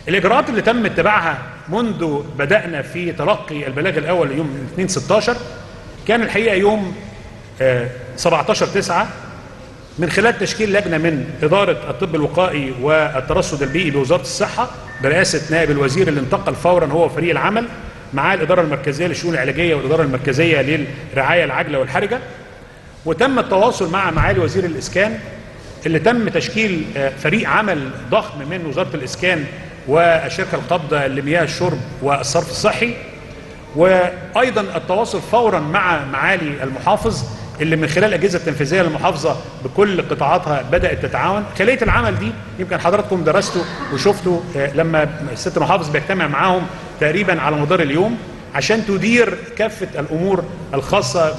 الإجراءات اللي تم اتباعها منذ بدأنا في تلقي البلاغ الأول يوم 2 16 كان الحقيقة يوم 17 9 من خلال تشكيل لجنة من إدارة الطب الوقائي والترصد البيئي بوزارة الصحة برئاسة نائب الوزير اللي انتقل فورا هو وفريق العمل مع الإدارة المركزية للشؤون العلاجية والإدارة المركزية للرعاية العاجلة والحرجة وتم التواصل مع معالي وزير الإسكان اللي تم تشكيل فريق عمل ضخم من وزارة الإسكان والشركة القابضة لمياه الشرب والصرف الصحي وأيضا التواصل فورا مع معالي المحافظ اللي من خلال الأجهزة التنفيذية للمحافظة بكل قطاعاتها بدأت تتعاون خلية العمل دي يمكن حضراتكم درستوا وشفتوا لما الست المحافظ بيجتمع معاهم تقريبا على مدار اليوم عشان تدير كافة الأمور الخاصة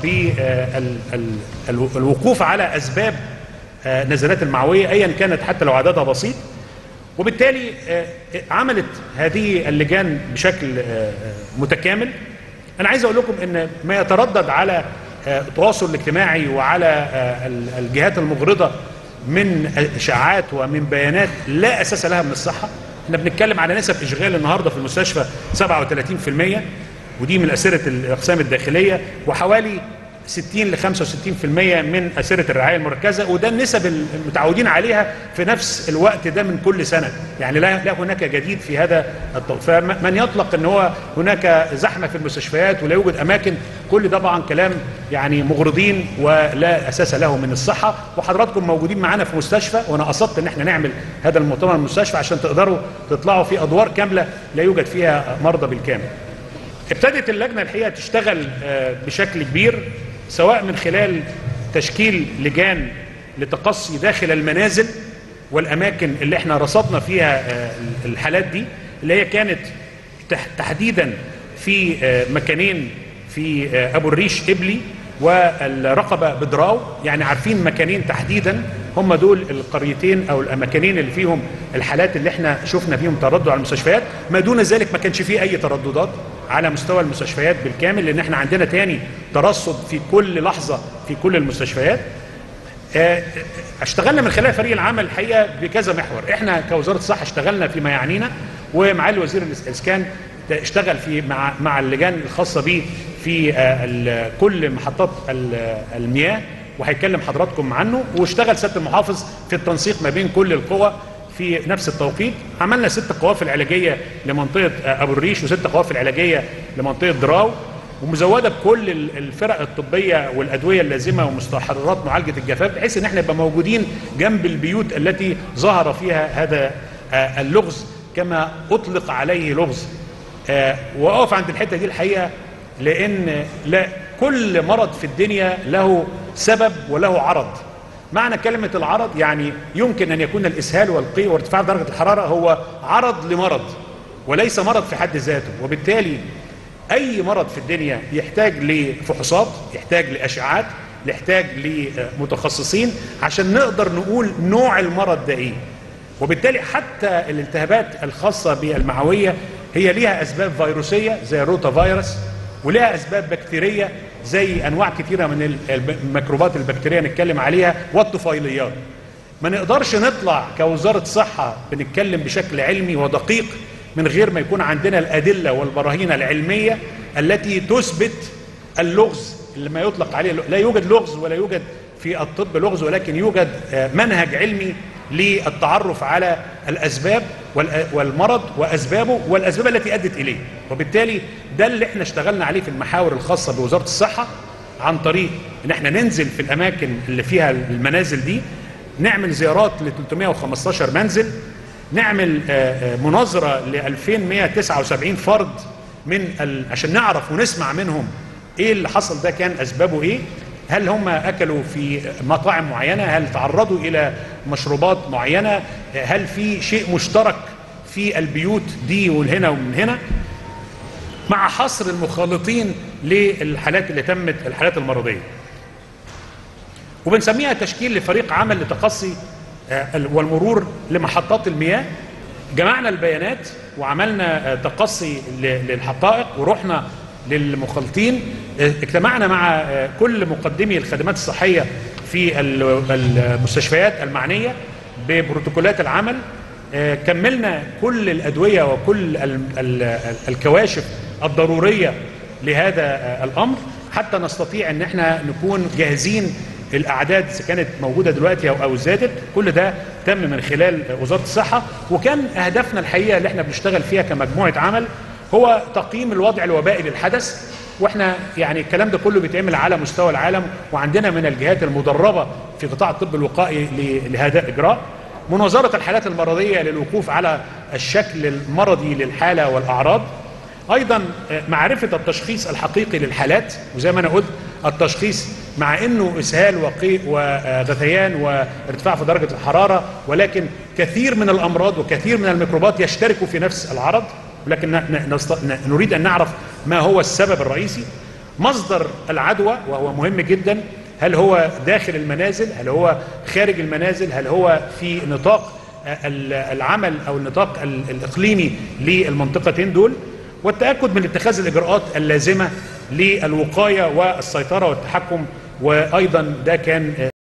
بالوقوف على أسباب نزلات المعوية أيا كانت حتى لو عددها بسيط وبالتالي عملت هذه اللجان بشكل متكامل أنا عايز أقول لكم أن ما يتردد على التواصل الاجتماعي وعلى الجهات المغرضة من إشاعات ومن بيانات لا أساس لها من الصحة احنا بنتكلم على نسب إشغال النهاردة في المستشفى 37% ودي من أسرة الأقسام الداخلية وحوالي 60 ل 65% من أسرة الرعاية المركزة وده النسب المتعودين عليها في نفس الوقت ده من كل سنة يعني لا, لا هناك جديد في هذا الطب فمن يطلق ان هو هناك زحمة في المستشفيات ولا يوجد أماكن كل ده طبعا كلام يعني مغرضين ولا أساس له من الصحة وحضراتكم موجودين معانا في مستشفى وأنا قصدت ان احنا نعمل هذا المؤتمر المستشفى عشان تقدروا تطلعوا في أدوار كاملة لا يوجد فيها مرضى بالكامل ابتدت اللجنة الحقيقة تشتغل بشكل كبير سواء من خلال تشكيل لجان لتقصي داخل المنازل والأماكن اللي احنا رصدنا فيها الحالات دي اللي هي كانت تحديدا في مكانين في أبو الريش إبلي والرقبة بدراو يعني عارفين مكانين تحديدا هم دول القريتين أو الأماكنين اللي فيهم الحالات اللي احنا شفنا فيهم تردد على المستشفيات ما دون ذلك ما كانش فيه أي ترددات على مستوى المستشفيات بالكامل لان احنا عندنا تاني ترصد في كل لحظة في كل المستشفيات اشتغلنا من خلال فريق العمل الحقيقة بكذا محور احنا كوزارة الصحة اشتغلنا فيما يعنينا ومعالي وزير الاسكان اشتغل في مع مع اللجان الخاصة به في كل محطات المياه وهيكلم حضراتكم عنه واشتغل سياده المحافظ في التنسيق ما بين كل القوى في نفس التوقيت عملنا ست قوافل علاجية لمنطقة أبو الريش وست قوافل علاجية لمنطقة دراو ومزودة بكل الفرق الطبية والأدوية اللازمة ومستحضرات معالجة الجفاف بحيث ان احنا نبقى موجودين جنب البيوت التي ظهر فيها هذا اللغز كما أطلق عليه لغز وأقف عند الحتة دي الحقيقة لأن لا كل مرض في الدنيا له سبب وله عرض معنى كلمة العرض يعني يمكن أن يكون الإسهال والقيء وارتفاع درجة الحرارة هو عرض لمرض وليس مرض في حد ذاته وبالتالي أي مرض في الدنيا يحتاج لفحوصات يحتاج لأشعات يحتاج لمتخصصين عشان نقدر نقول نوع المرض ده إيه وبالتالي حتى الالتهابات الخاصة بالمعوية هي ليها أسباب فيروسية زي الروتا فيروس ولها أسباب بكتيرية زي أنواع كثيرة من الميكروبات البكتيرية نتكلم عليها والطفيليات ما نقدرش نطلع كوزارة صحة بنتكلم بشكل علمي ودقيق من غير ما يكون عندنا الأدلة والبراهين العلمية التي تثبت اللغز اللي ما يطلق عليه لا يوجد لغز ولا يوجد في الطب لغز ولكن يوجد منهج علمي للتعرف على الأسباب والمرض وأسبابه والأسباب التي أدت إليه وبالتالي ده اللي احنا اشتغلنا عليه في المحاور الخاصة بوزارة الصحة عن طريق ان احنا ننزل في الأماكن اللي فيها المنازل دي نعمل زيارات ل 315 منزل نعمل مناظرة ل 2179 فرد من ال... عشان نعرف ونسمع منهم ايه اللي حصل ده كان اسبابه ايه هل هم اكلوا في مطاعم معينه هل تعرضوا الى مشروبات معينه هل في شيء مشترك في البيوت دي والهنا ومن هنا مع حصر المخالطين للحالات اللي تمت الحالات المرضيه وبنسميها تشكيل لفريق عمل لتقصي والمرور لمحطات المياه جمعنا البيانات وعملنا تقصي للحقائق ورحنا للمخالطين اجتمعنا مع كل مقدمي الخدمات الصحية في المستشفيات المعنية ببروتوكولات العمل آه، كملنا كل الادويه وكل ال- ال- الكواشف الضروريه لهذا آه، الامر حتى نستطيع ان احنا نكون جاهزين الاعداد اذا كانت موجوده دلوقتي او او زادت كل ده تم من خلال وزاره الصحه وكان اهدافنا الحقيقه اللي احنا بنشتغل فيها كمجموعه عمل هو تقييم الوضع الوبائي للحدث واحنا يعني الكلام ده كله بيتعمل على مستوى العالم وعندنا من الجهات المدربه في قطاع الطب الوقائي ل- لهذا الاجراء مناظره الحالات المرضيه للوقوف على الشكل المرضي للحاله والاعراض ايضا آه، معرفه التشخيص الحقيقي للحالات وزي ما انا قلت التشخيص مع انه اسهال وقيء وغثيان وارتفاع في درجه الحراره ولكن كثير من الامراض وكثير من الميكروبات يشتركوا في نفس العرض ولكن ن- ن- نست- ن- نريد ان نعرف ما هو السبب الرئيسي مصدر العدوى وهو مهم جدا هل هو داخل المنازل هل هو خارج المنازل هل هو في نطاق ال- العمل او النطاق ال- الاقليمي للمنطقتين دول والتاكد من اتخاذ الاجراءات اللازمه للوقايه والسيطره والتحكم وايضا ده كان